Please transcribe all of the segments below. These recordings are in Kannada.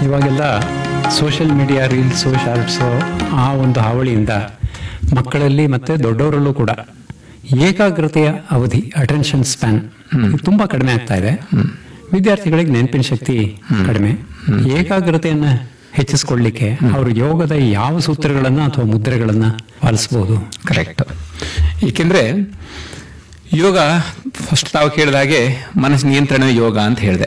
ಇವಾಗೆಲ್ಲ ಸೋಷಿಯಲ್ ಮೀಡಿಯಾ ರೀಲ್ಸು ಶಾರ್ಟ್ಸು ಆ ಒಂದು ಹಾವಳಿಯಿಂದ ಮಕ್ಕಳಲ್ಲಿ ಮತ್ತೆ ದೊಡ್ಡವರಲ್ಲೂ ಕೂಡ ಏಕಾಗ್ರತೆಯ ಅವಧಿ ಅಟೆನ್ಷನ್ ಸ್ಪ್ಯಾನ್ ತುಂಬಾ ಕಡಿಮೆ ಆಗ್ತಾ ಇದೆ ವಿದ್ಯಾರ್ಥಿಗಳಿಗೆ ನೆನಪಿನ ಶಕ್ತಿ ಕಡಿಮೆ ಏಕಾಗ್ರತೆಯನ್ನ ಹೆಚ್ಚಿಸ್ಕೊಳ್ಳಿಕ್ಕೆ ಅವರು ಯೋಗದ ಯಾವ ಸೂತ್ರಗಳನ್ನ ಅಥವಾ ಮುದ್ರೆಗಳನ್ನ ಪಾಲಿಸಬಹುದು ಕರೆಕ್ಟ್ ಏಕೆಂದ್ರೆ ಯೋಗ ಫಸ್ಟ್ ತಾವು ಕೇಳಿದ ಹಾಗೆ ಮನಸ್ಸು ನಿಯಂತ್ರಣವೇ ಯೋಗ ಅಂತ ಹೇಳಿದೆ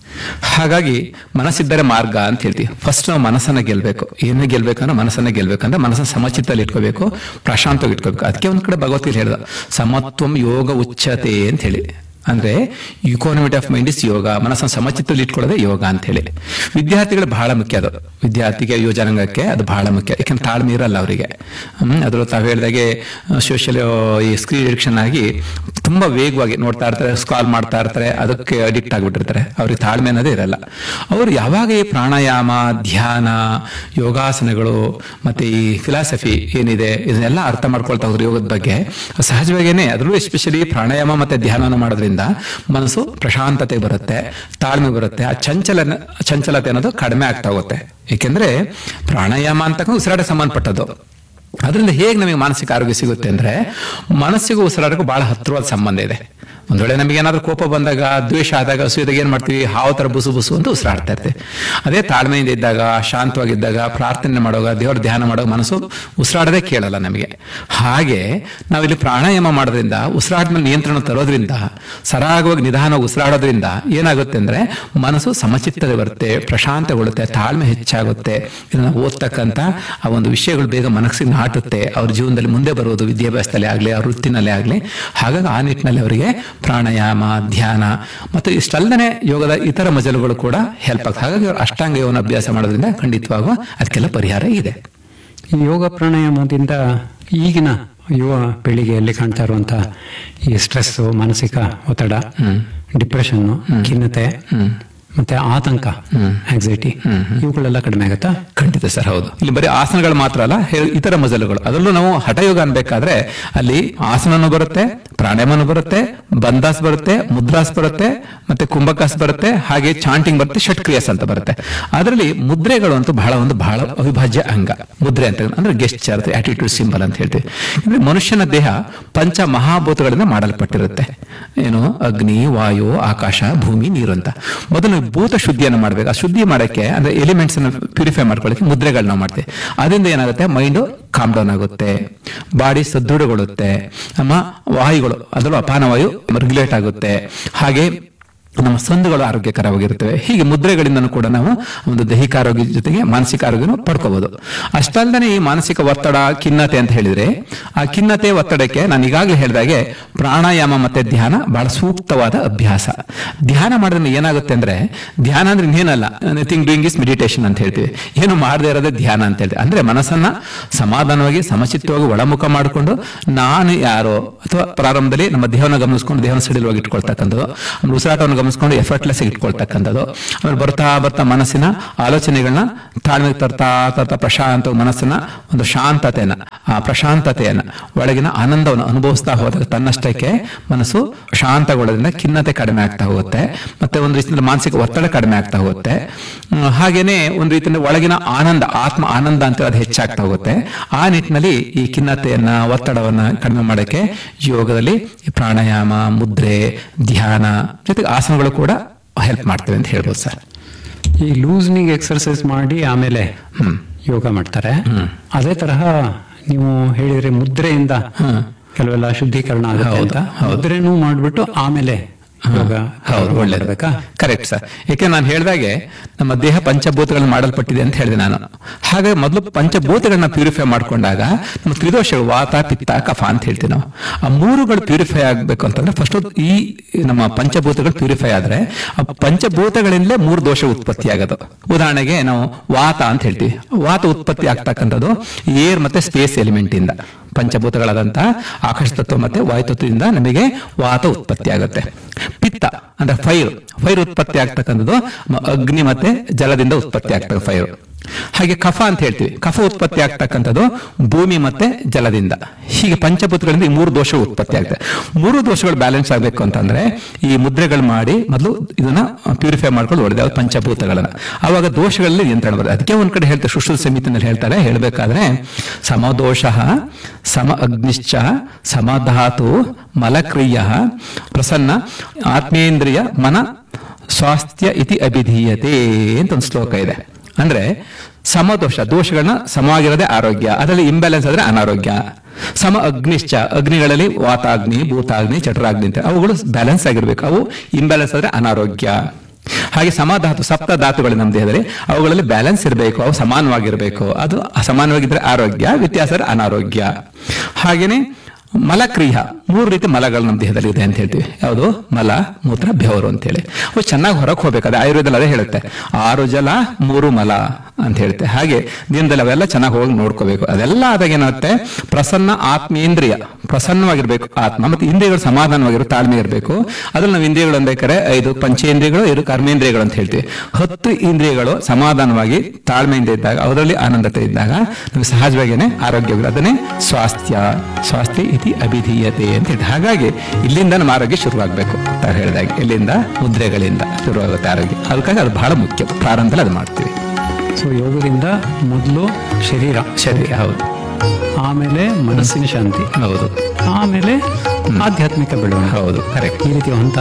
ಹಾಗಾಗಿ ಮನಸ್ಸಿದ್ದರೆ ಮಾರ್ಗ ಅಂತ ಹೇಳ್ತೀವಿ ಫಸ್ಟ್ ನಾವು ಮನಸ್ಸನ್ನ ಗೆಲ್ಬೇಕು ಏನೇ ಗೆಲ್ಬೇಕಂದ್ರೆ ಮನಸ್ಸನ್ನ ಗೆಲ್ಬೇಕಂದ್ರೆ ಮನಸ್ಸನ್ನ ಸಮಚಿತ್ತಲ್ಲಿ ಇಟ್ಕೋಬೇಕು ಪ್ರಶಾಂತವಾಗಿ ಇಟ್ಕೋಬೇಕು ಅದಕ್ಕೆ ಒಂದ್ ಕಡೆ ಭಗವದ್ಗೀತೆ ಹೇಳಿದ ಸಮತ್ವಂ ಯೋಗ ಉಚ್ಚತೆ ಅಂತ ಹೇಳಿ ಅಂದ್ರೆ equanimity of mind is yoga ಮನಸ್ಸನ್ನು ಸಮಚಿತ್ತದಲ್ಲಿ ಇಟ್ಕೊಳ್ಳೋದೇ ಯೋಗ ಅಂತ ಹೇಳಿ ವಿದ್ಯಾರ್ಥಿಗಳು ಬಹಳ ಮುಖ್ಯ ಅದು ವಿದ್ಯಾರ್ಥಿಗೆ ಯುವಜನಾಂಗಕ್ಕೆ ಅದು ಬಹಳ ಮುಖ್ಯ ಯಾಕಂದ್ರೆ ತಾಳ್ಮೆ ಇರಲ್ಲ ಅವರಿಗೆ ಅದರಲ್ಲೂ ತಾವು ಹೇಳಿದಾಗೆ ಸೋಷಿಯಲ್ ಈ ಸ್ಕ್ರೀನ್ ಅಡಿಕ್ಷನ್ ಆಗಿ ತುಂಬಾ ವೇಗವಾಗಿ ನೋಡ್ತಾ ಇರ್ತಾರೆ ಸ್ಕಾಲ್ ಮಾಡ್ತಾ ಇರ್ತಾರೆ ಅದಕ್ಕೆ ಅಡಿಕ್ಟ್ ಆಗಿಬಿಟ್ಟಿರ್ತಾರೆ ಅವ್ರಿಗೆ ತಾಳ್ಮೆ ಅನ್ನೋದೇ ಇರಲ್ಲ ಅವರು ಯಾವಾಗ ಈ ಪ್ರಾಣಾಯಾಮ ಧ್ಯಾನ ಯೋಗಾಸನಗಳು ಮತ್ತೆ ಈ ಫಿಲಾಸಫಿ ಏನಿದೆ ಇದನ್ನೆಲ್ಲ ಅರ್ಥ ಮಾಡ್ಕೊಳ್ತಾ ಹೋದ್ರೆ ಯೋಗದ ಬಗ್ಗೆ ಸಹಜವಾಗೇನೆ ಅದರಲ್ಲೂ ಎಸ್ಪೆಷಲಿ ಪ್ರಾಣಾಯಾಮ ಮತ್ತೆ ಧ್ಯಾನವನ್ನು ಮಾಡೋದ್ರಿಂದ ಮನಸ್ಸು ಪ್ರಶಾಂತತೆ ಬರುತ್ತೆ ತಾಳ್ಮೆ ಬರುತ್ತೆ ಆ ಚಂಚಲ ಚಂಚಲತೆ ಅನ್ನೋದು ಕಡಿಮೆ ಆಗ್ತಾ ಹೋಗುತ್ತೆ ಏಕೆಂದ್ರೆ ಪ್ರಾಣಾಯಾಮ ಅಂತಕ್ಕಂಥ ಉಸಿರಾಟ ಸಂಬಂಧಪಟ್ಟದ್ದು ಅದರಿಂದ ಹೇಗೆ ನಮಗೆ ಮಾನಸಿಕ ಆರೋಗ್ಯ ಸಿಗುತ್ತೆ ಅಂದ್ರೆ ಮನಸ್ಸಿಗೂ ಉಸಿರಾಟಕ್ಕೂ ಬಹಳ ಹತ್ತಿರವಾದ ಸಂಬಂಧ ಇದೆ ಒಂದ್ ವೇಳೆ ನಮಗೆ ಏನಾದ್ರೂ ಕೋಪ ಬಂದಾಗ ದ್ವೇಷ ಆದಾಗ ಹಸುವಿದಾಗ ಏನ್ ಮಾಡ್ತೀವಿ ಹಾವು ತರ ಬುಸು ಬುಸು ಅಂತ ಉಸಿರಾಡ್ತಾ ಇರ್ತೀವಿ ಅದೇ ತಾಳ್ಮೆಯಿಂದ ಇದ್ದಾಗ ಶಾಂತವಾಗಿದ್ದಾಗ ಪ್ರಾರ್ಥನೆ ಮಾಡುವಾಗ ದೇವರ ಧ್ಯಾನ ಮಾಡುವಾಗ ಮನಸ್ಸು ಉಸಿರಾಡದೆ ಕೇಳಲ್ಲ ನಮಗೆ ಹಾಗೆ ನಾವಿಲ್ಲಿ ಪ್ರಾಣಾಯಾಮ ಮಾಡೋದ್ರಿಂದ ಉಸಿರಾಟ ಮೇಲೆ ನಿಯಂತ್ರಣ ತರೋದ್ರಿಂದ ಸರಾಗವಾಗಿ ನಿಧಾನ ಉಸಿರಾಡೋದ್ರಿಂದ ಏನಾಗುತ್ತೆ ಅಂದ್ರೆ ಮನಸ್ಸು ಸಮಚಿತ್ತತೆ ಬರುತ್ತೆ ಪ್ರಶಾಂತಗೊಳ್ಳುತ್ತೆ ತಾಳ್ಮೆ ಹೆಚ್ಚಾಗುತ್ತೆ ಇದನ್ನ ಓದ್ತಕ್ಕಂಥ ಆ ಒಂದು ವಿಷಯಗಳು ಬೇಗ ಮನಸ್ಸಿಗೆ ನಾಟುತ್ತೆ ಅವ್ರ ಜೀವನದಲ್ಲಿ ಮುಂದೆ ಬರುವುದು ವಿದ್ಯಾಭ್ಯಾಸದಲ್ಲಿ ಆಗಲಿ ಅವ್ರ ವೃತ್ತಿನಲ್ಲೇ ಆಗಲಿ ಹಾಗಾಗಿ ಆ ನಿಟ್ಟಿನಲ್ಲಿ ಅವರಿಗೆ ಪ್ರಾಣಾಯಾಮ ಧ್ಯಾನ ಮತ್ತು ಇಷ್ಟಲ್ಲದೆ ಯೋಗದ ಇತರ ಮಜಲುಗಳು ಕೂಡ ಹೆಲ್ಪ್ ಆಗ್ತದೆ ಹಾಗಾಗಿ ಅವರು ಅಷ್ಟಾಂಗ ಯೋಗನ ಅಭ್ಯಾಸ ಮಾಡೋದ್ರಿಂದ ಖಂಡಿತವಾಗೂ ಅದಕ್ಕೆಲ್ಲ ಪರಿಹಾರ ಇದೆ ಈ ಯೋಗ ಪ್ರಾಣಾಯಾಮದಿಂದ ಈಗಿನ ಯುವ ಪೀಳಿಗೆಯಲ್ಲಿ ಕಾಣ್ತಾ ಇರುವಂತ ಈ ಸ್ಟ್ರೆಸ್ ಮಾನಸಿಕ ಒತ್ತಡ ಡಿಪ್ರೆಷನ್ ಖಿನ್ನತೆ ಮತ್ತೆ ಆತಂಕ ಆಂಗ್ಸೈಟಿ ಇವುಗಳೆಲ್ಲ ಕಡಿಮೆ ಆಗುತ್ತಾ ಖಂಡಿತ ಸರ್ ಹೌದು ಇಲ್ಲಿ ಬರೀ ಆಸನಗಳು ಮಾತ್ರ ಅಲ್ಲ ಹೇ- ಇತರ ಮಜಲುಗಳು ಅದರಲ್ಲೂ ನಾವು ಹಠಯೋಗ ಅನ್ಬೇಕಾದ್ರೆ ಅಲ್ಲಿ ಆಸನನೂ ಬರುತ್ತೆ ಪ್ರಾಣಾಯಾಮನೂ ಬರುತ್ತೆ ಬಂದಾಸ್ ಬರುತ್ತೆ ಮುದ್ರಾಸ್ ಬರುತ್ತೆ ಮತ್ತೆ ಕುಂಭಕಾಸ್ ಬರುತ್ತೆ ಹಾಗೆ ಚಾಂಟಿಂಗ್ ಬರುತ್ತೆ ಷಟ್ಕ್ರಿಯಾಸ್ ಅಂತ ಬರುತ್ತೆ ಅದರಲ್ಲಿ ಮುದ್ರೆಗಳು ಅಂತೂ ಬಹಳ ಒಂದು ಬಹಳ ಅವಿಭಾಜ್ಯ ಅಂಗ ಮುದ್ರೆ ಅಂತ ಅಂದ್ರೆ ಗೆಸ್ಚರ್ ಆಟಿಟ್ಯೂಡ್ ಸಿಂಬಲ್ ಅಂತ ಹೇಳ್ತೀವಿ ಅಂದ್ರೆ ಮನುಷ್ಯನ ದೇಹ ಪಂಚ ಮಹಾಭೂತಗಳಿಂದ ಮಾಡಲ್ಪಟ್ಟಿರುತ್ತೆ ಏನು ಅಗ್ನಿ ವಾಯು ಆಕಾಶ ಭೂಮಿ ನೀರು ಅಂತ ಮೊದಲು ಭೂತ ಶುದ್ಧಿಯನ್ನು ಮಾಡಬೇಕು ಆ ಶುದ್ಧಿ ಮಾಡಕ್ಕೆ ಅಂದ್ರೆ ಎಲಿಮೆಂಟ್ಸ್ ಅನ್ನು ಪ್ಯೂರಿಫೈ ಮಾಡ್ಕೊಳ್ಳಿಕ್ಕೆ ಮುದ್ರೆಗಳನ್ನ ಮಾಡ್ತೀವಿ ಅದರಿಂದ ಏನಾಗುತ್ತೆ ಮೈಂಡ್ ಕಾಮ್ ಡೌನ್ ಆಗುತ್ತೆ ಬಾಡಿ ಸದೃಢಗೊಳ್ಳುತ್ತೆ ನಮ್ಮ ವಾಯುಗಳು ಅದರಲ್ಲೂ ಅಪಾನವಾಯು ರೆಗ್ಯುಲೇಟ್ ಆಗುತ್ತೆ ಹಾಗೆ ನಮ್ಮ ಸಂದುಗಳು ಆರೋಗ್ಯಕರವಾಗಿರುತ್ತವೆ ಹೀಗೆ ಮುದ್ರೆಗಳಿಂದನೂ ಕೂಡ ನಾವು ಒಂದು ದೈಹಿಕ ಆರೋಗ್ಯ ಜೊತೆಗೆ ಮಾನಸಿಕ ಆರೋಗ್ಯನೂ ಪಡ್ಕೋಬಹುದು ಅಷ್ಟಲ್ಲದೆ ಈ ಮಾನಸಿಕ ಒತ್ತಡ ಖಿನ್ನತೆ ಅಂತ ಹೇಳಿದ್ರೆ ಆ ಖಿನ್ನತೆ ಒತ್ತಡಕ್ಕೆ ನಾನು ಈಗಾಗಲೇ ಹೇಳಿದಾಗೆ ಪ್ರಾಣಾಯಾಮ ಮತ್ತೆ ಧ್ಯಾನ ಬಹಳ ಸೂಕ್ತವಾದ ಅಭ್ಯಾಸ ಧ್ಯಾನ ಮಾಡೋದ್ರಿಂದ ಏನಾಗುತ್ತೆ ಅಂದ್ರೆ ಧ್ಯಾನ ಅಂದ್ರೆ ಇನ್ನೇನಲ್ಲ ನಥಿಂಗ್ ಡೂಯಿಂಗ್ ಇಸ್ ಮೆಡಿಟೇಷನ್ ಅಂತ ಹೇಳ್ತೀವಿ ಏನು ಮಾಡದೇ ಇರೋದೇ ಧ್ಯಾನ ಅಂತ ಹೇಳ್ತೀವಿ ಅಂದ್ರೆ ಮನಸ್ಸನ್ನ ಸಮಾಧಾನವಾಗಿ ಸಮಚಿತ್ತವಾಗಿ ಒಳಮುಖ ಮಾಡಿಕೊಂಡು ನಾನು ಯಾರೋ ಅಥವಾ ಪ್ರಾರಂಭದಲ್ಲಿ ನಮ್ಮ ದೇಹವನ್ನು ಗಮನಿಸ್ಕೊಂಡು ದೇಹವನ್ನು ಸಡಿಲವಾಗಿ ಇಟ್ಕೊಳ್ತಕ್ಕಂಥದ್ದು ಆಮೇಲೆ ಉಸಿರಾಟವನ್ನು ಗಮನಿಸ್ಕೊಂಡು ಎಫರ್ಟ್ಲೆಸ್ ಇಟ್ಕೊಳ್ತಕ್ಕಂಥದ್ದು ಆಮೇಲೆ ಬರ್ತಾ ಬರ್ತಾ ಮನಸ್ಸಿನ ಆಲೋಚನೆಗಳನ್ನ ತಾಳ್ಮೆಗೆ ತರ್ತಾ ತರ್ತಾ ಪ್ರಶಾಂತ ಮನಸ್ಸನ್ನ ಒಂದು ಶಾಂತತೆಯನ್ನ ಆ ಪ್ರಶಾಂತತೆಯನ್ನ ಒಳಗಿನ ಆನಂದವನ್ನು ಅನುಭವಿಸ್ತಾ ಹೋದಾಗ ತನ್ನಷ್ಟಕ್ಕೆ ಮನಸ್ಸು ಶಾಂತಗೊಳ್ಳೋದ್ರಿಂದ ಖಿನ್ನತೆ ಕಡಿಮೆ ಆಗ್ತಾ ಹೋಗುತ್ತೆ ಮತ್ತೆ ಒಂದು ರೀತಿಯಿಂದ ಮಾನಸಿಕ ಒತ್ತಡ ಕಡಿಮೆ ಆಗ್ತಾ ಹೋಗುತ್ತೆ ಹ್ಮ್, ಹಾಗೇನೆ ಒಂದು ರೀತಿಯಿಂದ ಒಳಗಿನ ಆನಂದ ಆತ್ಮ ಆನಂದ ಅಂತ ಅದು ಹೆಚ್ಚಾಗ್ತಾ ಹೋಗುತ್ತೆ ಆ ನಿಟ್ಟಿನಲ್ಲಿ ಈ ಖಿನ್ನತೆಯನ್ನ ಒತ್ತಡವನ್ನ ಕಡಿಮೆ ಮಾಡಕ್ಕೆ ಯೋಗದಲ್ಲಿ ಈ ಪ್ರಾಣಾಯಾಮ ಮುದ್ರೆ ಧ್ಯಾನ ಜೊತೆಗೆ ಆಸನಗಳು ಕೂಡ ಹೆಲ್ಪ್ ಮಾಡ್ತವೆ ಅಂತ ಹೇಳ್ಬೋದು ಸರ್ ಈ ಲೂಸ್ನಿಂಗ್ ಎಕ್ಸರ್ಸೈಸ್ ಮಾಡಿ ಆಮೇಲೆ ಯೋಗ ಮಾಡ್ತಾರೆ ಅದೇ ತರಹ ನೀವು ಹೇಳಿದ್ರೆ ಮುದ್ರೆಯಿಂದ ಕೆಲವೆಲ್ಲ ಶುದ್ಧೀಕರಣ ಆಗುತ್ತೆ ಅಂತ ಮುದ್ರೆನೂ ಮಾಡ್ಬಿಟ್ಟು ಆಮೇಲೆ ಯೋಗ ಹೌದು ಒಳ್ಳೇದು ಬೇಕಾ ಕರೆಕ್ಟ್ ಸರ್ ಯಾಕೆ ನಾನು ಹೇಳಿದಾಗೆ ನಮ್ಮ ದೇಹ ಪಂಚಭೂತಗಳನ್ನ ಮಾಡಲ್ಪಟ್ಟಿದೆ ಅಂತ ಹೇಳಿದೆ ನಾನು ಹಾಗಾಗಿ ಮೊದಲು ಪಂಚಭೂತಗಳನ್ನ ಪ್ಯೂರಿಫೈ ಮಾಡ್ಕೊಂಡಾಗ ನಮ್ಮ ತ್ರಿದೋಷಗಳು ವಾತ ಪಿತ್ತ ಕಫ ಅಂತ ಹೇಳ್ತೀವಿ ನಾವು ಆ ಮೂರುಗಳು ಪ್ಯೂರಿಫೈ ಆಗ್ಬೇಕು ಅಂತಂದ್ರೆ ಫಸ್ಟ್ ಈ ನಮ್ಮ ಪಂಚಭೂತಗಳು ಪ್ಯೂರಿಫೈ ಆದ್ರೆ ಆ ಪಂಚಭೂತಗಳಿಂದಲೇ ಮೂರು ದೋಷ ಉತ್ಪತ್ತಿ ಆಗೋದು ಉದಾಹರಣೆಗೆ ನಾವು ವಾತ ಅಂತ ಹೇಳ್ತೀವಿ ವಾತ ಉತ್ಪತ್ತಿ ಆಗ್ತಕ್ಕಂಥದ್ದು ಏರ್ ಮತ್ತೆ ಸ್ಪೇಸ್ ಎಲಿಮೆಂಟ್ ಇಂದ ಪಂಚಭೂತಗಳಾದಂತ ಆಕಾಶ ತತ್ವ ಮತ್ತೆ ವಾಯು ತತ್ವದಿಂದ ನಮಗೆ ವಾತ ಉತ್ಪತ್ತಿ ಆಗುತ್ತೆ ಪಿತ್ತ ಅಂದ್ರೆ ಫೈರ್ ಫೈರ್ ಉತ್ಪತ್ತಿ ಆಗ್ತಕ್ಕಂಥದ್ದು ಮ- ಅಗ್ನಿ ಮತ್ತೆ ಜಲದಿಂದ ಉತ್ಪತ್ತಿ ಆಗ್ತದೆ ಫೈರ್ ಹಾಗೆ ಕಫ ಅಂತ ಹೇಳ್ತೀವಿ ಕಫ ಉತ್ಪತ್ತಿ ಆಗ್ತಕ್ಕಂಥದ್ದು ಭೂಮಿ ಮತ್ತೆ ಜಲದಿಂದ ಹೀಗೆ ಪಂಚಭೂತಗಳಿಂದ ಈ ಮೂರು ದೋಷಗಳು ಉತ್ಪತ್ತಿ ಆಗ್ತದೆ ಮೂರು ದೋಷಗಳು ಬ್ಯಾಲೆನ್ಸ್ ಆಗಬೇಕು ಅಂತಂದ್ರೆ ಈ ಮುದ್ರೆಗಳು ಮಾಡಿ ಮೊದಲು ಇದನ್ನ ಪ್ಯೂರಿಫೈ ಮಾಡ್ಕೊಂಡು ಹೊಡೆದ ಪಂಚಭೂತಗಳನ್ನ ಅವಾಗ ದೋಷಗಳಲ್ಲಿ ನಿಯಂತ್ರಣ ಬರುತ್ತೆ ಅದಕ್ಕೆ ಒಂದ್ ಕಡೆ ಹೇಳ್ತಾರೆ ಸುಶ್ರುತ ಸಮಿತಿನಲ್ಲಿ ಹೇಳ್ತಾರೆ ಹೇಳ್ಬೇಕಾದ್ರೆ ಸಮದೋಷ ಸಮ ಅಗ್ನಿಶ್ಚ ಸಮಧಾತು ಮಲಕ್ರಿಯ ಪ್ರಸನ್ನ ಆತ್ಮೇಂದ್ರಿಯ ಮನ ಸ್ವಾಸ್ಥ್ಯ ಇತಿ ಅಭಿಧೀಯತೆ ಅಂತ ಒಂದು ಶ್ಲೋಕ ಇದೆ ಅಂದ್ರೆ ಸಮದೋಷ ದೋಷಗಳನ್ನ ಸಮವಾಗಿರೋದೇ ಆರೋಗ್ಯ ಅದರಲ್ಲಿ ಇಂಬ್ಯಾಲೆನ್ಸ್ ಆದ್ರೆ ಅನಾರೋಗ್ಯ ಸಮ ಅಗ್ನಿಶ್ಚ ಅಗ್ನಿಗಳಲ್ಲಿ ವಾತಾಗ್ನಿ ಭೂತಾಗ್ನಿ ಚಟರಾಗ್ನಿ ಅಂತ ಅವುಗಳು ಬ್ಯಾಲೆನ್ಸ್ ಆಗಿರ್ಬೇಕು ಅವು ಇಂಬ್ಯಾಲೆನ್ಸ್ ಆದ್ರೆ ಅನಾರೋಗ್ಯ ಹಾಗೆ ಸಮಧಾತು ಸಪ್ತ ಧಾತುಗಳು ನಮ್ಮ ದೇಹದಲ್ಲಿ ಅವುಗಳಲ್ಲಿ ಬ್ಯಾಲೆನ್ಸ್ ಇರಬೇಕು ಅವು ಸಮಾನವಾಗಿರಬೇಕು ಅದು ಅಸಮಾನವಾಗಿದ್ರೆ ಆರೋಗ್ಯ ವ್ಯತ್ಯಾಸ ಆದ್ರೆ ಅನಾರೋಗ್ಯ ಹಾಗೇನೆ ಮಲಕ್ರಿಯ ಮೂರು ರೀತಿ ಮಲಗಳು ನಮ್ಮ ದೇಹದಲ್ಲಿ ಇದೆ ಅಂತ ಹೇಳ್ತೀವಿ ಯಾವುದು ಮಲ ಮೂತ್ರ ಬೆವರು ಅಂತೇಳಿ ಅವು ಚೆನ್ನಾಗಿ ಹೊರಗೆ ಹೋಗ್ಬೇಕು ಅದು ಆಯುರ್ವೇದದಲ್ಲಿ ಅದೇ ಹೇಳುತ್ತೆ ಆರು ಜಲ ಮೂರು ಮಲ ಅಂತ ಹೇಳುತ್ತೆ ಹಾಗೆ ದಿನದಲ್ಲಿ ಅವೆಲ್ಲ ಚೆನ್ನಾಗಿ ಹೋಗಿ ನೋಡ್ಕೋಬೇಕು ಅದೆಲ್ಲ ಆದಾಗ ಏನಾಗುತ್ತೆ ಪ್ರಸನ್ನ ಆತ್ಮೇಂದ್ರಿಯ ಪ್ರಸನ್ನವಾಗಿರ್ಬೇಕು ಆತ್ಮ ಮತ್ತೆ ಇಂದ್ರಿಯಗಳು ಸಮಾಧಾನವಾಗಿರೋ ತಾಳ್ಮೆ ಇರಬೇಕು ಅದ್ರಲ್ಲಿ ನಾವು ಇಂದ್ರಿಯಗಳು ಅಂಬೇಕಾರೆ ಐದು ಪಂಚೇಂದ್ರಿಯಗಳು ಐದು ಕರ್ಮೇಂದ್ರಿಯಗಳು ಅಂತ ಹೇಳ್ತೀವಿ ಹತ್ತು ಇಂದ್ರಿಯಗಳು ಸಮಾಧಾನವಾಗಿ ತಾಳ್ಮೆಯಿಂದ ಇದ್ದಾಗ ಅದರಲ್ಲಿ ಆನಂದತೆ ಇದ್ದಾಗ ನಮಗೆ ಸಹಜವಾಗಿಯೇ ಆರೋಗ್ಯ ಅದನ್ನೇ ಸ್ವಾಸ್ಥ್ಯ ಸ್ವಾಸ್ಥ್ಯ ಇತಿ ಅಭಿಧೀಯತೆ ಅಂತ ಹೇಳಿ ಹಾಗಾಗಿ ಇಲ್ಲಿಂದ ನಮ್ಮ ಆರೋಗ್ಯ ಶುರುವಾಗಬೇಕು ಅಂತ ಹೇಳಿದಾಗ ಇಲ್ಲಿಂದ ಮುದ್ರೆಗಳಿಂದ ಶುರುವಾಗುತ್ತೆ ಆರೋಗ್ಯ ಅದಕ್ಕಾಗಿ ಅದು ಬಹಳ ಮುಖ್ಯ ಪ್ರಾರಂಭದಲ್ಲಿ ಅದು ಮಾಡ್ತೀವಿ ಸೊ ಯೋಗದಿಂದ ಮೊದಲು ಶರೀರ ಸರಿ ಹೌದು ಆಮೇಲೆ ಮನಸ್ಸಿನ ಶಾಂತಿ ಹೌದು ಆಮೇಲೆ ಆಧ್ಯಾತ್ಮಿಕ ಬೆಳವಣಿಗೆ ಹೌದು ಕರೆಕ್ಟ್ ಈ ರೀತಿ ಹಂತ